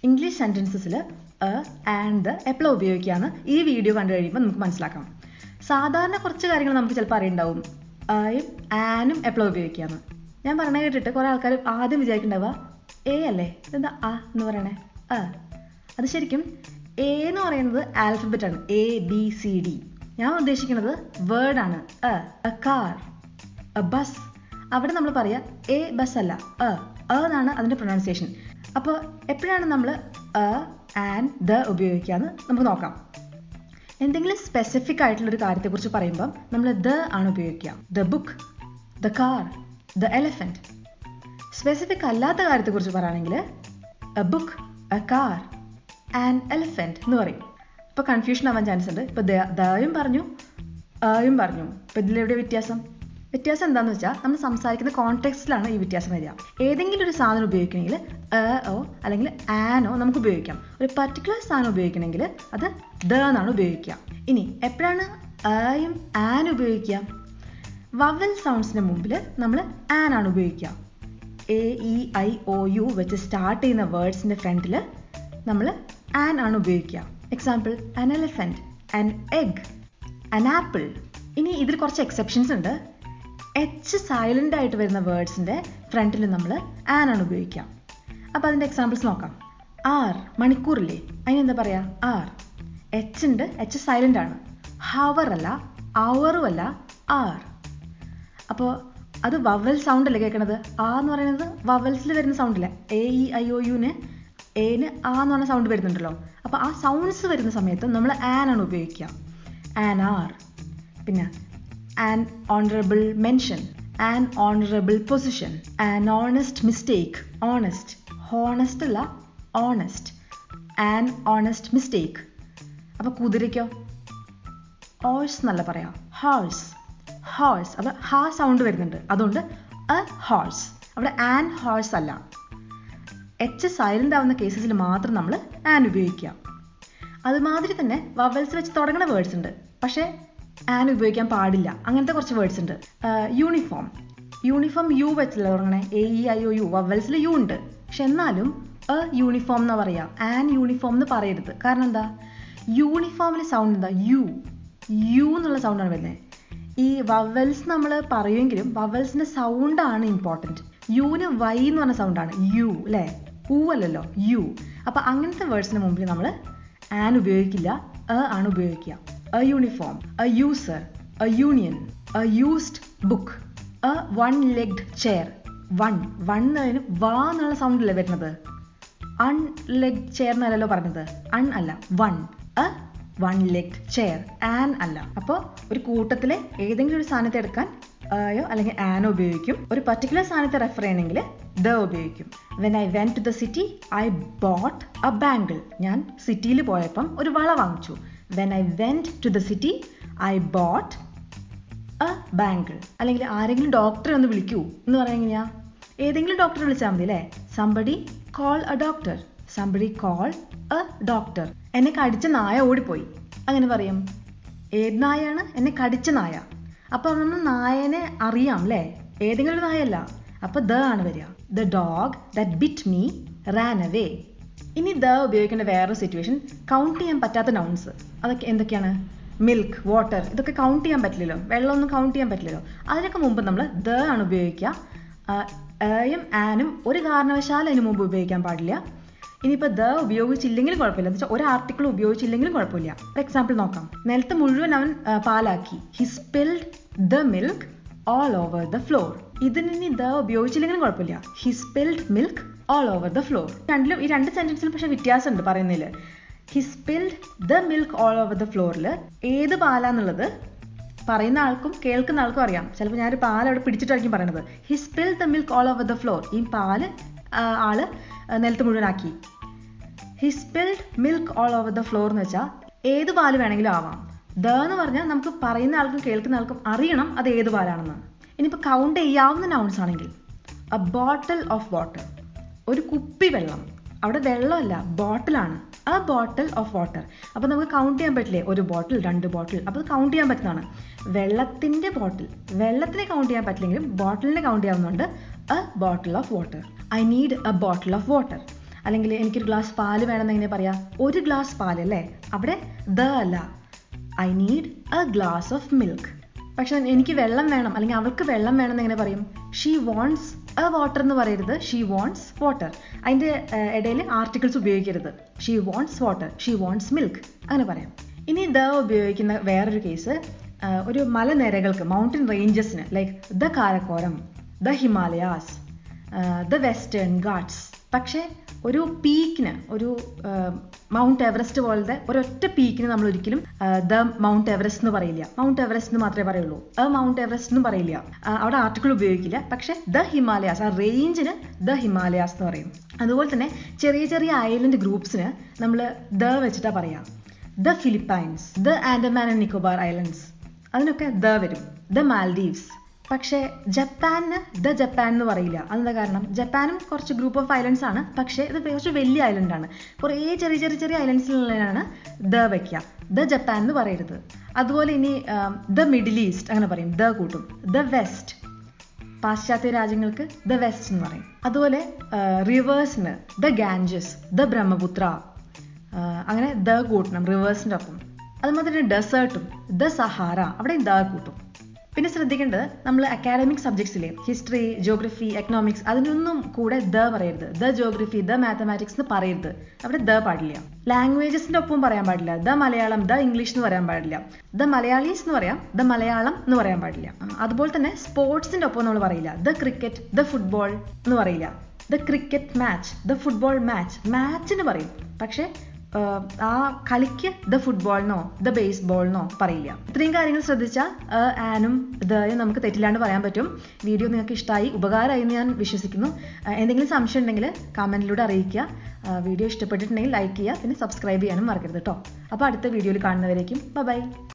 English സെൻറ്റൻസസിൽ a and the എപ്പോഴും ഉപയോഗിക്കാമെന്ന് ഈ വീഡിയോ കണ്ടു കഴിയുമ്പോൾ നമുക്ക് മനസ്സിലാക്കാം സാധാരണ കുറച്ച് കാര്യങ്ങൾ നമുക്ക് ചിലപ്പോൾ അറിയുണ്ടാവും ആയും ആനും എപ്പോഴും ഉപയോഗിക്കാമെന്ന് ഞാൻ പറഞ്ഞ കേട്ടിട്ട് കുറേ ആൾക്കാർ ആദ്യം വിചാരിക്കുന്നുണ്ടാവുക എ അല്ലേ എന്താ ആ എന്ന് പറയണേ ആ അത് ശരിക്കും എ എന്ന് പറയുന്നത് ആൽഫബറ്റ് ആണ് എ ബി സി ഡി ഞാൻ ഉദ്ദേശിക്കുന്നത് വേർഡാണ് a a car a bus അവിടെ നമ്മൾ പറയുക എ ബസ് അല്ല എ എ എന്നാണ് അതിൻ്റെ പ്രൊനൗൺസിയേഷൻ അപ്പോൾ എപ്പോഴാണ് നമ്മൾ എ ആൻഡ് ദ ഉപയോഗിക്കാന്ന് നമുക്ക് നോക്കാം എന്തെങ്കിലും സ്പെസിഫിക് ആയിട്ടുള്ള ഒരു കാര്യത്തെക്കുറിച്ച് പറയുമ്പം നമ്മൾ ദ ആണ് ഉപയോഗിക്കുക the book the car the elephant specific അല്ലാത്ത കാര്യത്തെക്കുറിച്ച് പറയുകയാണെങ്കിൽ a book a car and elephant എന്ന് പറയും ഇപ്പോൾ കൺഫ്യൂഷൻ ആവാൻ ചാൻസ് ഉണ്ട് ഇപ്പോൾ ദയും പറഞ്ഞു ആയും പറഞ്ഞു ഇപ്പോൾ ഇതിലെവിടെ വ്യത്യാസം വ്യത്യാസം എന്താണെന്ന് വെച്ചാൽ നമ്മൾ സംസാരിക്കുന്ന കോണ്ടെക്സ്റ്റിലാണ് ഈ വ്യത്യാസം വരിക ഏതെങ്കിലും ഒരു സാധനം ഉപയോഗിക്കണമെങ്കിൽ എ ഓ അല്ലെങ്കിൽ ആനോ നമുക്ക് ഉപയോഗിക്കാം ഒരു പർട്ടിക്കുലർ സാധനം ഉപയോഗിക്കണമെങ്കിൽ അത് ദ എന്നാണ് ഉപയോഗിക്കുക ഇനി എപ്പോഴാണ് ആയും ആൻ ഉപയോഗിക്കുക വവൽ സൗണ്ട്സിന് മുമ്പിൽ നമ്മൾ ആൻ ആണ് ഉപയോഗിക്കുക A E I O U വെച്ച് സ്റ്റാർട്ട് ചെയ്യുന്ന വേർഡ്സിൻ്റെ ഫ്രണ്ടിൽ നമ്മൾ ആൻ ആണ് ഉപയോഗിക്കുക എക്സാമ്പിൾ അൻ എലിഫൻറ്റ് അൻ എഗ് അൻ ആപ്പിൾ ഇനി ഇതിൽ കുറച്ച് എക്സെപ്ഷൻസ് ഉണ്ട് എച്ച് സൈലൻ്റ് ആയിട്ട് വരുന്ന വേർഡ്സിൻ്റെ ഫ്രണ്ടിൽ നമ്മൾ ആൻ ആണ് ഉപയോഗിക്കുക അപ്പോൾ അതിൻ്റെ എക്സാമ്പിൾസ് നോക്കാം ആർ മണിക്കൂറില്ലേ അതിനെന്താ പറയുക ആർ എച്ച് ഉണ്ട് എച്ച് സൈലൻ്റ് ആണ് ഹവർ അല്ല അവറും അല്ല ആർ അപ്പോൾ അത് വവൽ സൗണ്ട് അല്ലേ കേൾക്കണത് ആ എന്ന് പറയുന്നത് വവൽസിൽ വരുന്ന സൗണ്ടില്ല എ ഇ ഐ ഒ യുന് എന് ആ എന്ന് പറഞ്ഞ സൗണ്ട് വരുന്നുണ്ടല്ലോ അപ്പോൾ ആ സൗണ്ട്സ് വരുന്ന സമയത്ത് നമ്മൾ ആൻ ആണ് ഉപയോഗിക്കുക ആൻ ആർ പിന്നെ an honourable mention an honourable position an honest mistake honest honest അല്ല ഓണസ്റ്റ് ആൻ ഓണസ്റ്റ് മിസ്റ്റേക്ക് അപ്പോൾ കുതിരയ്ക്കോ ഓഴ്സ് എന്നല്ല പറയാം ഹാഴ്സ് ഹോഴ്സ് അപ്പോൾ ഹാ സൗണ്ട് വരുന്നുണ്ട് അതുകൊണ്ട് എ ഹോഴ്സ് അവിടെ ആൻ ഹോഴ്സ് അല്ല എച്ച് സൈലൻ്റ് ആവുന്ന കേസസിൽ മാത്രം നമ്മൾ ആൻ ഉപയോഗിക്കുക അതുമാതിരി തന്നെ വവൽസ് വെച്ച് തുടങ്ങുന്ന വേർഡ്സ് ഉണ്ട് പക്ഷേ ആൻ ഉപയോഗിക്കാൻ പാടില്ല അങ്ങനത്തെ കുറച്ച് വേർഡ്സ് ഉണ്ട് യൂണിഫോം യൂണിഫോം യു വെച്ചല്ല തുടങ്ങണേ A E I O U വവൽസിൽ യു ഉണ്ട് പക്ഷെ എന്നാലും എ യൂണിഫോം എന്ന് പറയാം ആൻ യൂണിഫോം എന്ന് പറയരുത് കാരണം എന്താ യൂണിഫോമിൽ സൗണ്ട് എന്താ യു യു എന്നുള്ള സൗണ്ടാണ് വരുന്നത് ഈ വവൽസ് നമ്മൾ പറയുമെങ്കിലും വവൽസിൻ്റെ സൗണ്ടാണ് ഇമ്പോർട്ടൻറ്റ് യുവിന് വൈ എന്ന് പറഞ്ഞ സൗണ്ടാണ് യു അല്ലേ ഊ അല്ലല്ലോ യു അപ്പോൾ അങ്ങനത്തെ വേർഡ്സിന് മുമ്പിൽ നമ്മൾ ആൻ ഉപയോഗിക്കില്ല എ ആണ് ഉപയോഗിക്കുക a uniform a user a union a used book a one legged chair one one എന്നതിന് വാ എന്നുള്ള സൗണ്ടല്ലേ വരുന്നത് അൺ ലെഗ് ചെയർ എന്നല്ലല്ലോ പറഞ്ഞത് അൺ അല്ല one a one leg chair an അല്ല അപ്പോൾ ഒരു കൂട്ടത്തിലെ ഏതെങ്കിലും ഒരു സാധനത്തെ എടുക്കാൻ ആയോ അല്ലെങ്കിൽ ആനോ ഉപയോഗിക്കും ഒരു പർട്ടിക്കുലർ സാധനത്തെ റെഫർ ചെയ്യണമെങ്കിൽ ദ ഉപയോഗിക്കും when I went to the city I bought a bangle ഞാൻ സിറ്റിയിൽ പോയപ്പം ഒരു വള വാങ്ങിച്ചു when I went to the city I bought a bangle അല്ലെങ്കിൽ ആരെങ്കിലും ഡോക്ടറെ ഒന്ന് വിളിക്കൂ എന്ന് പറയാൻ എങ്ങനെയാ ഏതെങ്കിലും ഡോക്ടറെ വിളിച്ചാൽ മതി അല്ലേ somebody call a doctor somebody call a doctor എന്നെ കടിച്ച നായ ഓടിപ്പോയി അങ്ങനെ പറയും ഏത് നായയാണ് എന്നെ കടിച്ച നായ അപ്പോൾ നമ്മൾ നായനെ അറിയാം അല്ലേ ഏതെങ്കിലും ഒരു നായല്ല അപ്പോൾ ദ ആണ് വരിക the dog that bit me ran away ഇനി ദ ഉപയോഗിക്കേണ്ട വേറൊരു സിറ്റുവേഷൻ കൗണ്ട് ചെയ്യാൻ പറ്റാത്ത നൗൺസ് അതൊക്കെ എന്തൊക്കെയാണ് മിൽക്ക് വാട്ടർ ഇതൊക്കെ കൗണ്ട് ചെയ്യാൻ പറ്റില്ലല്ലോ വെള്ളമൊന്നും കൗണ്ട് ചെയ്യാൻ പറ്റില്ലല്ലോ അതിനൊക്കെ മുമ്പ് നമ്മൾ ദ ആണ് ഉപയോഗിക്കുക എയും ആനും ഒരു കാരണവശാലും അതിന് മുമ്പ് ഉപയോഗിക്കാൻ പാടില്ല ഇനിയിപ്പോൾ ദ ഉപയോഗിച്ചില്ലെങ്കിലും കുഴപ്പമില്ല എന്ന് വെച്ചാൽ ഒരു ആർട്ടിക്കിൾ ഉപയോഗിച്ചില്ലെങ്കിലും കുഴപ്പമില്ല ഫോർ എക്സാമ്പിൾ നോക്കാം നിലത്ത് മുഴുവൻ അവൻ പാലാക്കി he spilled the milk all over the floor ഇതിന് ഇനി ദ ഉപയോഗിച്ചില്ലെങ്കിലും കുഴപ്പമില്ല he spilled milk all over the floor രണ്ടിലും ഈ രണ്ട് സെൻറ്റൻസിലും പക്ഷേ വ്യത്യാസമുണ്ട് പറയുന്നതിൽ he spilled the milk all over the ഫ്ലോറിൽ ഏത് പാലാന്നുള്ളത് പറയുന്ന ആൾക്കും കേൾക്കുന്ന ആൾക്കും അറിയാം ചിലപ്പോൾ ഞാനൊരു പാൽ അവിടെ പിടിച്ചിട്ടായിരിക്കും പറയണത് he spill the milk all over the floor ഈ പാല് ആള് നിലത്ത് മുഴുവനാക്കി he spilled milk all over the floor എന്ന് വെച്ചാൽ ഏത് പാല് വേണമെങ്കിലും ആവാം ദ എന്ന് പറഞ്ഞാൽ നമുക്ക് പറയുന്ന ആൾക്കും കേൾക്കുന്ന ആൾക്കും അറിയണം അത് ഏത് പാലാണെന്ന് ഇനിയിപ്പോൾ കൗണ്ട് ചെയ്യാവുന്ന നൗൺസ് ആണെങ്കിൽ എ ബോട്ടിൽ ഓഫ് വാട്ടർ ഒരു കുപ്പി വെള്ളം അവിടെ വെള്ളമല്ല ബോട്ടിലാണ് ആ ബോട്ടിൽ ഓഫ് വാട്ടർ അപ്പോൾ നമുക്ക് കൗണ്ട് ചെയ്യാൻ പറ്റില്ലേ ഒരു ബോട്ടിൽ രണ്ട് ബോട്ടിൽ അപ്പോൾ അത് കൗണ്ട് ചെയ്യാൻ പറ്റുന്നതാണ് വെള്ളത്തിൻ്റെ ബോട്ടിൽ വെള്ളത്തിനെ കൗണ്ട് ചെയ്യാൻ പറ്റില്ലെങ്കിലും ബോട്ടിലിനെ കൗണ്ട് ചെയ്യാവുന്നുണ്ട് a bottle of water I need a bottle of water അല്ലെങ്കിൽ എനിക്കൊരു ഗ്ലാസ് പാല് വേണമെന്ന് എങ്ങനെ പറയാം ഒരു ഗ്ലാസ് പാല് അല്ലേ അവിടെ ദ അല്ല I need a glass of milk പക്ഷെ എനിക്ക് വെള്ളം വേണം അല്ലെങ്കിൽ അവൾക്ക് വെള്ളം വേണം എന്ന് എങ്ങനെ പറയും ഷീ വോൺസ് എ വാട്ടർ എന്ന് പറയരുത് ഷീ വോൺസ് വാട്ടർ അതിൻ്റെ ഇടയിൽ ആർട്ടിക്കിൾസ് ഉപയോഗിക്കരുത് she wants water she wants milk അങ്ങനെ പറയാം ഇനി ദ ഉപയോഗിക്കുന്ന വേറൊരു കേസ് ഒരു മലനിരകൾക്ക് മൗണ്ടൻ റേഞ്ചസിന് like the Karakoram the Himalayas the western Ghats പക്ഷേ ഒരു പീക്കിന് ഒരു മൗണ്ട് എവറസ്റ്റ് പോലത്തെ ഒരൊറ്റ പീക്കിന് നമ്മൾ ഒരിക്കലും ദ മൗണ്ട് എവറസ്റ്റ് എന്ന് പറയില്ല മൗണ്ട് എവറസ്റ്റ് എന്ന് മാത്രമേ പറയുള്ളൂ എ മൗണ്ട് എവറസ്റ്റ് എന്ന് പറയില്ല അവിടെ ആർട്ടിക്കിൾ ഉപയോഗിക്കില്ല പക്ഷേ ദ ഹിമാലയാസ് ആ റേഞ്ചിന് ദ ഹിമാലയാസ് എന്ന് പറയും അതുപോലെ തന്നെ ചെറിയ ചെറിയ ഐലൻഡ് ഗ്രൂപ്പ്സിന് നമ്മൾ ദ വെച്ചിട്ടാണ് പറയാം the Philippines the Andaman and Nicobar islands അതിനൊക്കെ ദ വരും ദ മാൽഡീവ്സ് പക്ഷേ ജപ്പാനിന് ദ ജപ്പാൻ എന്ന് പറയില്ല അതെന്താ കാരണം ജപ്പാനും കുറച്ച് ഗ്രൂപ്പ് ഓഫ് ഐലൻഡ്സ് ആണ് പക്ഷേ ഇത് കുറച്ച് വലിയ ഐലൻഡ് ആണ് കുറേ ചെറിയ ചെറിയ ചെറിയ ഐലൻഡ്സിലാണ് ദ വയ്ക്കുക ദ ജപ്പാൻ എന്ന് പറയരുത് അതുപോലെ ഇനി ദ മിഡിൽ ഈസ്റ്റ് അങ്ങനെ പറയും ദ കൂട്ടും ദ വെസ്റ്റ് പാശ്ചാത്യ രാജ്യങ്ങൾക്ക് ദ വെസ്റ്റ് എന്ന് പറയും അതുപോലെ റിവേഴ്സിന് ദ ഗാഞ്ചസ് ദ ബ്രഹ്മപുത്ര അങ്ങനെ ദ കൂട്ടണം റിവേഴ്സിൻ്റെ ഒപ്പം അതുപോലെ തന്നെ ഡെസേർട്ടും ദ സഹാറ അവിടെ ദ കൂട്ടും പിന്നെ ശ്രദ്ധിക്കേണ്ടത് നമ്മൾ അക്കാഡമിക് സബ്ജക്ട്സിലെ ഹിസ്റ്ററി ജോഗ്രഫി എക്കണോമിക്സ് അതിനൊന്നും കൂടെ ദ പറയരുത് ദ ജോഗ്രഫി ദ മാത്തമാറ്റിക്സ് എന്ന് പറയരുത് അവിടെ ദ പാടില്ല ലാംഗ്വേജസിന്റെ ഒപ്പം പറയാൻ പാടില്ല ദ മലയാളം ദ ഇംഗ്ലീഷ് എന്ന് പറയാൻ പാടില്ല ദ മലയാളീസ് എന്ന് പറയാം ദ മലയാളം എന്ന് പറയാൻ പാടില്ല അതുപോലെ തന്നെ സ്പോർട്സിന്റെ ഒപ്പം നമ്മൾ പറയില്ല ദ ക്രിക്കറ്റ് ദ ഫുട്ബോൾ എന്ന് പറയില്ല the cricket match the football match മാച്ചിന് പറയും പക്ഷേ ആ കളിക്ക് ദ ഫുട്ബോളിനോ ദ ബേസ്ബോളിനോ പറയില്ല ഇത്രയും കാര്യങ്ങൾ ശ്രദ്ധിച്ചാൽ ആനും ദയും നമുക്ക് തെറ്റില്ലാണ്ട് പറയാൻ പറ്റും വീഡിയോ നിങ്ങൾക്ക് ഇഷ്ടമായി ഉപകാരമായി എന്ന് ഞാൻ വിശ്വസിക്കുന്നു എന്തെങ്കിലും സംശയം ഉണ്ടെങ്കിൽ കമൻറ്റിലൂടെ അറിയിക്കുക വീഡിയോ ഇഷ്ടപ്പെട്ടിട്ടുണ്ടെങ്കിൽ ലൈക്ക് ചെയ്യുക പിന്നെ സബ്സ്ക്രൈബ് ചെയ്യാനും മറക്കരുത് കേട്ടോ അപ്പോൾ അടുത്ത വീഡിയോയിൽ കാണുന്നവരേക്കും ബൈ